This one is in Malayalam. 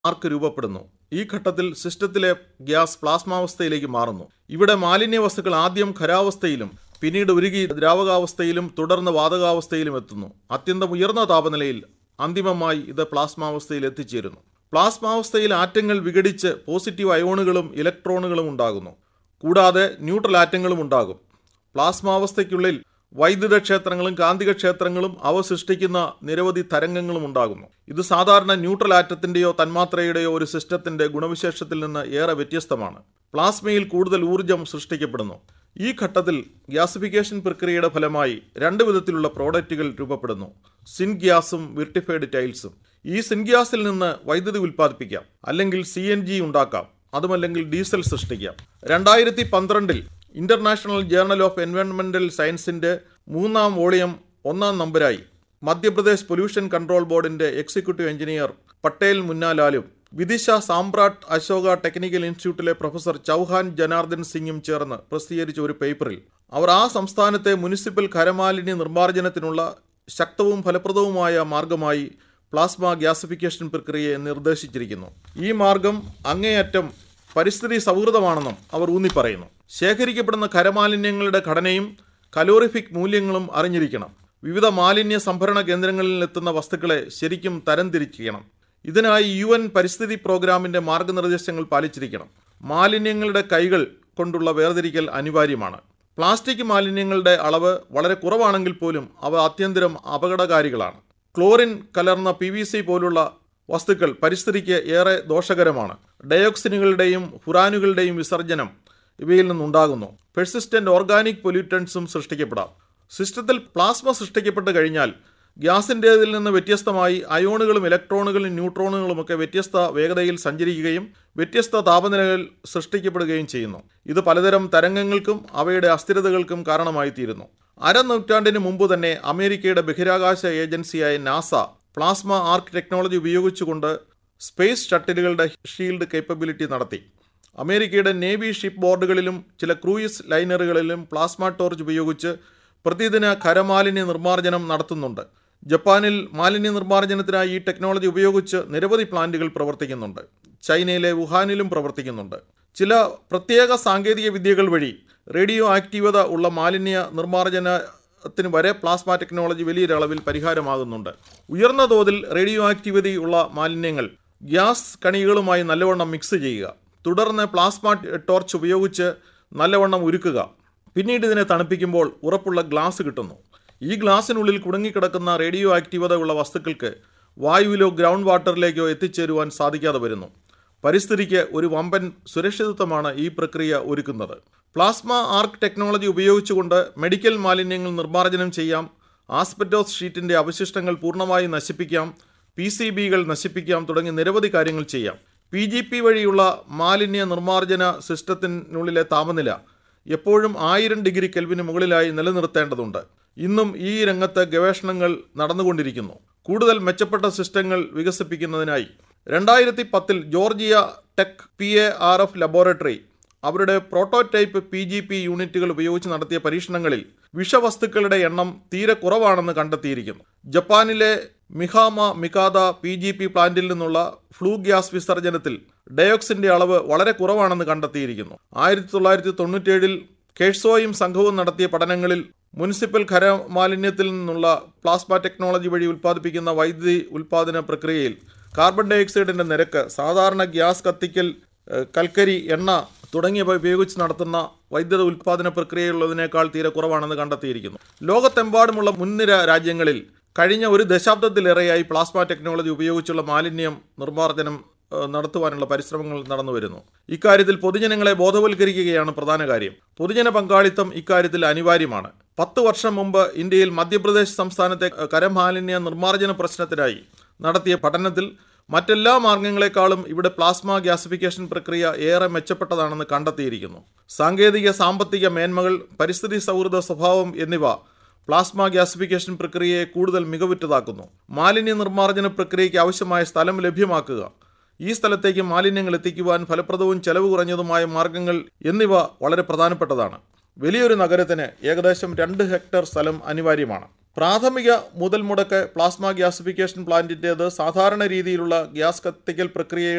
ആർക്ക് രൂപപ്പെടുന്നു ഈ ഘട്ടത്തിൽ സിസ്റ്റത്തിലെ ഗ്യാസ് പ്ലാസ്മാവസ്ഥയിലേക്ക് മാറുന്നു ഇവിടെ മാലിന്യ വസ്തുക്കൾ ആദ്യം ഖരാവസ്ഥയിലും പിന്നീട് ഉരുകി ദ്രാവകാവസ്ഥയിലും തുടർന്ന് വാതകാവസ്ഥയിലും എത്തുന്നു അത്യന്തം ഉയർന്ന താപനിലയിൽ അന്തിമമായി ഇത് പ്ലാസ്മാവസ്ഥയിൽ എത്തിച്ചേരുന്നു പ്ലാസ്മാവസ്ഥയിൽ ആറ്റങ്ങൾ വിഘടിച്ച് പോസിറ്റീവ് അയോണുകളും ഇലക്ട്രോണുകളും ഉണ്ടാകുന്നു കൂടാതെ ന്യൂട്രൽ ആറ്റങ്ങളും ഉണ്ടാകും പ്ലാസ്മാവസ്ഥയ്ക്കുള്ളിൽ വൈദ്യുത ക്ഷേത്രങ്ങളും കാന്തിക ക്ഷേത്രങ്ങളും അവ സൃഷ്ടിക്കുന്ന നിരവധി തരംഗങ്ങളും ഉണ്ടാകുന്നു ഇത് സാധാരണ ന്യൂട്രൽ ആറ്റത്തിന്റെയോ തന്മാത്രയുടെയോ ഒരു സിസ്റ്റത്തിന്റെ ഗുണവിശേഷത്തിൽ നിന്ന് ഏറെ വ്യത്യസ്തമാണ് പ്ലാസ്മയിൽ കൂടുതൽ ഊർജം സൃഷ്ടിക്കപ്പെടുന്നു ഈ ഘട്ടത്തിൽ ഗ്യാസിഫിക്കേഷൻ പ്രക്രിയയുടെ ഫലമായി രണ്ട് വിധത്തിലുള്ള പ്രോഡക്റ്റുകൾ രൂപപ്പെടുന്നു സിൻഗ്യാസും വിർട്ടിഫൈഡ് ടൈൽസും ഈ സിൻഗ്യാസിൽ നിന്ന് വൈദ്യുതി ഉൽപ്പാദിപ്പിക്കാം അല്ലെങ്കിൽ സി എൻ ജി ഉണ്ടാക്കാം അതുമല്ലെങ്കിൽ ഡീസൽ സൃഷ്ടിക്കാം രണ്ടായിരത്തി പന്ത്രണ്ടിൽ ഇന്റർനാഷണൽ ജേർണൽ ഓഫ് എൻവയോൺമെന്റൽ സയൻസിന്റെ മൂന്നാം വോളിയം ഒന്നാം നമ്പരായി മധ്യപ്രദേശ് പൊല്യൂഷൻ കൺട്രോൾ ബോർഡിന്റെ എക്സിക്യൂട്ടീവ് എഞ്ചിനീയർ പട്ടേൽ മുന്നാലാലും വിദിശ സാമ്രാട്ട് അശോക ടെക്നിക്കൽ ഇൻസ്റ്റിറ്റ്യൂട്ടിലെ പ്രൊഫസർ ചൗഹാൻ ജനാർദ്ദൻ സിംഗും ചേർന്ന് പ്രസിദ്ധീകരിച്ച ഒരു പേപ്പറിൽ അവർ ആ സംസ്ഥാനത്തെ മുനിസിപ്പൽ ഖരമാലിന്യ നിർമ്മാർജ്ജനത്തിനുള്ള ശക്തവും ഫലപ്രദവുമായ മാർഗമായി പ്ലാസ്മ ഗ്യാസിഫിക്കേഷൻ പ്രക്രിയയെ നിർദ്ദേശിച്ചിരിക്കുന്നു ഈ മാർഗം അങ്ങേയറ്റം പരിസ്ഥിതി സൗഹൃദമാണെന്നും അവർ ഊന്നിപ്പറയുന്നു ശേഖരിക്കപ്പെടുന്ന ഖരമാലിന്യങ്ങളുടെ ഘടനയും കലോറിഫിക് മൂല്യങ്ങളും അറിഞ്ഞിരിക്കണം വിവിധ മാലിന്യ സംഭരണ കേന്ദ്രങ്ങളിൽ എത്തുന്ന വസ്തുക്കളെ ശരിക്കും തരംതിരിക്കണം ഇതിനായി യു എൻ പരിസ്ഥിതി പ്രോഗ്രാമിന്റെ മാർഗനിർദ്ദേശങ്ങൾ പാലിച്ചിരിക്കണം മാലിന്യങ്ങളുടെ കൈകൾ കൊണ്ടുള്ള വേർതിരിക്കൽ അനിവാര്യമാണ് പ്ലാസ്റ്റിക് മാലിന്യങ്ങളുടെ അളവ് വളരെ കുറവാണെങ്കിൽ പോലും അവ അത്യന്തരം അപകടകാരികളാണ് ക്ലോറിൻ കലർന്ന പി വി സി പോലുള്ള വസ്തുക്കൾ പരിസ്ഥിതിക്ക് ഏറെ ദോഷകരമാണ് ഡയോക്സിനുകളുടെയും ഫുറാനുകളുടെയും വിസർജനം ഇവയിൽ നിന്നുണ്ടാകുന്നു പെർസിസ്റ്റന്റ് ഓർഗാനിക് പൊല്യൂട്ടൻസും സൃഷ്ടിക്കപ്പെടാം സിസ്റ്റത്തിൽ പ്ലാസ്മ സൃഷ്ടിക്കപ്പെട്ട് കഴിഞ്ഞാൽ ഗ്യാസിൻ്റേതിൽ നിന്ന് വ്യത്യസ്തമായി അയോണുകളും ഇലക്ട്രോണുകളും ന്യൂട്രോണുകളും ഒക്കെ വ്യത്യസ്ത വേഗതയിൽ സഞ്ചരിക്കുകയും വ്യത്യസ്ത താപനിലകൾ സൃഷ്ടിക്കപ്പെടുകയും ചെയ്യുന്നു ഇത് പലതരം തരംഗങ്ങൾക്കും അവയുടെ അസ്ഥിരതകൾക്കും കാരണമായി തീരുന്നു അരനൂറ്റാണ്ടിന് മുമ്പ് തന്നെ അമേരിക്കയുടെ ബഹിരാകാശ ഏജൻസിയായ നാസ പ്ലാസ്മ ആർക്ക് ടെക്നോളജി ഉപയോഗിച്ചുകൊണ്ട് സ്പേസ് ഷട്ടിലുകളുടെ ഷീൽഡ് കേപ്പബിലിറ്റി നടത്തി അമേരിക്കയുടെ നേവി ഷിപ്പ് ബോർഡുകളിലും ചില ക്രൂയിസ് ലൈനറുകളിലും പ്ലാസ്മ ടോർച്ച് ഉപയോഗിച്ച് പ്രതിദിന ഖരമാലിന്യ നിർമ്മാർജ്ജനം നടത്തുന്നുണ്ട് ജപ്പാനിൽ മാലിന്യ നിർമ്മാർജ്ജനത്തിനായി ഈ ടെക്നോളജി ഉപയോഗിച്ച് നിരവധി പ്ലാന്റുകൾ പ്രവർത്തിക്കുന്നുണ്ട് ചൈനയിലെ വുഹാനിലും പ്രവർത്തിക്കുന്നുണ്ട് ചില പ്രത്യേക സാങ്കേതിക വിദ്യകൾ വഴി റേഡിയോ ആക്റ്റീവത ഉള്ള മാലിന്യ നിർമ്മാർജ്ജനത്തിന് വരെ പ്ലാസ്മ ടെക്നോളജി വലിയൊരളവിൽ പരിഹാരമാകുന്നുണ്ട് ഉയർന്ന തോതിൽ റേഡിയോ ആക്റ്റീവതി ഉള്ള മാലിന്യങ്ങൾ ഗ്യാസ് കണികകളുമായി നല്ലവണ്ണം മിക്സ് ചെയ്യുക തുടർന്ന് പ്ലാസ്മ ടോർച്ച് ഉപയോഗിച്ച് നല്ലവണ്ണം ഉരുക്കുക പിന്നീട് ഇതിനെ തണുപ്പിക്കുമ്പോൾ ഉറപ്പുള്ള ഗ്ലാസ് കിട്ടുന്നു ഈ ഗ്ലാസ്സിനുള്ളിൽ കുടുങ്ങിക്കിടക്കുന്ന റേഡിയോ ആക്റ്റീവത ഉള്ള വസ്തുക്കൾക്ക് വായുവിലോ ഗ്രൗണ്ട് വാട്ടറിലേക്കോ എത്തിച്ചേരുവാൻ സാധിക്കാതെ വരുന്നു പരിസ്ഥിതിക്ക് ഒരു വമ്പൻ സുരക്ഷിതത്വമാണ് ഈ പ്രക്രിയ ഒരുക്കുന്നത് പ്ലാസ്മ ആർക്ക് ടെക്നോളജി ഉപയോഗിച്ചുകൊണ്ട് മെഡിക്കൽ മാലിന്യങ്ങൾ നിർമ്മാർജ്ജനം ചെയ്യാം ആസ്പെറ്റോസ് ഷീറ്റിൻ്റെ അവശിഷ്ടങ്ങൾ പൂർണ്ണമായി നശിപ്പിക്കാം പി സി ബികൾ നശിപ്പിക്കാം തുടങ്ങി നിരവധി കാര്യങ്ങൾ ചെയ്യാം പി ജി പി വഴിയുള്ള മാലിന്യ നിർമ്മാർജ്ജന സിസ്റ്റത്തിനുള്ളിലെ താപനില എപ്പോഴും ആയിരം ഡിഗ്രി കെൽവിന് മുകളിലായി നിലനിർത്തേണ്ടതുണ്ട് ഇന്നും ഈ രംഗത്ത് ഗവേഷണങ്ങൾ നടന്നുകൊണ്ടിരിക്കുന്നു കൂടുതൽ മെച്ചപ്പെട്ട സിസ്റ്റങ്ങൾ വികസിപ്പിക്കുന്നതിനായി രണ്ടായിരത്തി പത്തിൽ Georgia Tech P A R F laboratory അവരുടെ പ്രോട്ടോടൈപ്പ് പി ജി പി യൂണിറ്റുകൾ ഉപയോഗിച്ച് നടത്തിയ പരീക്ഷണങ്ങളിൽ വിഷവസ്തുക്കളുടെ എണ്ണം തീരെ കുറവാണെന്ന് കണ്ടെത്തിയിരിക്കുന്നു ജപ്പാനിലെ Mihama Mikata P G P പ്ലാന്റിൽ നിന്നുള്ള ഫ്ലൂ ഗ്യാസ് വിസർജനത്തിൽ ഡയോക്സിന്റെ അളവ് വളരെ കുറവാണെന്ന് കണ്ടെത്തിയിരിക്കുന്നു ആയിരത്തി തൊള്ളായിരത്തി തൊണ്ണൂറ്റേഴിൽ കേഴ്സോയും സംഘവും നടത്തിയ പഠനങ്ങളിൽ മുനിസിപ്പൽ ഖരമാലിന്യത്തിൽ നിന്നുള്ള പ്ലാസ്മ ടെക്നോളജി വഴി ഉൽപ്പാദിപ്പിക്കുന്ന വൈദ്യുതി ഉൽപ്പാദന പ്രക്രിയയിൽ കാർബൺ ഡയോക്സൈഡിന്റെ നിരക്ക് സാധാരണ ഗ്യാസ് കത്തിക്കൽ ഏഹ്, കൽക്കരി എണ്ണ തുടങ്ങിയവ ഉപയോഗിച്ച് നടത്തുന്ന വൈദ്യുത ഉൽപ്പാദന പ്രക്രിയയുള്ളതിനേക്കാൾ തീരെ കുറവാണെന്ന് കണ്ടെത്തിയിരിക്കുന്നു ലോകത്തെമ്പാടുമുള്ള മുൻനിര രാജ്യങ്ങളിൽ കഴിഞ്ഞ ഒരു ദശാബ്ദത്തിലേറെയായി പ്ലാസ്മ ടെക്നോളജി ഉപയോഗിച്ചുള്ള മാലിന്യം നിർമ്മാർജ്ജനം ഏഹ്, നടത്തുവാനുള്ള പരിശ്രമങ്ങൾ നടന്നു വരുന്നു ഇക്കാര്യത്തിൽ പൊതുജനങ്ങളെ ബോധവൽക്കരിക്കുകയാണ് പ്രധാന കാര്യം പൊതുജന പങ്കാളിത്തം ഇക്കാര്യത്തിൽ അനിവാര്യമാണ് പത്ത് വർഷം മുമ്പ് ഇന്ത്യയിൽ മധ്യപ്രദേശ് സംസ്ഥാനത്തെ ഏഹ്, കരമാലിന്യ നിർമ്മാർജ്ജന പ്രശ്നത്തിനായി നടത്തിയ പഠനത്തിൽ മറ്റെല്ലാ മാർഗങ്ങളെക്കാളും ഇവിടെ പ്ലാസ്മ ഗ്യാസിഫിക്കേഷൻ പ്രക്രിയ ഏറെ മെച്ചപ്പെട്ടതാണെന്ന് കണ്ടെത്തിയിരിക്കുന്നു സാങ്കേതിക സാമ്പത്തിക മേന്മകൾ പരിസ്ഥിതി സൗഹൃദ സ്വഭാവം എന്നിവ പ്ലാസ്മ ഗ്യാസിഫിക്കേഷൻ പ്രക്രിയയെ കൂടുതൽ മികവുറ്റതാക്കുന്നു മാലിന്യ നിർമ്മാർജ്ജന പ്രക്രിയയ്ക്ക് ആവശ്യമായ സ്ഥലം ലഭ്യമാക്കുക ഈ സ്ഥലത്തേക്ക് മാലിന്യങ്ങൾ എത്തിക്കുവാൻ ഫലപ്രദവും ചെലവ് കുറഞ്ഞതുമായ മാർഗങ്ങൾ എന്നിവ വളരെ പ്രധാനപ്പെട്ടതാണ് വലിയൊരു നഗരത്തിന് ഏകദേശം രണ്ട് ഹെക്ടർ സ്ഥലം അനിവാര്യമാണ് പ്രാഥമിക മുതൽ മുടക്ക് പ്ലാസ്മ ഗ്യാസിഫിക്കേഷൻ പ്ലാന്റിൻ്റേത് സാധാരണ രീതിയിലുള്ള ഗ്യാസ് കത്തിക്കൽ പ്രക്രിയയുടെ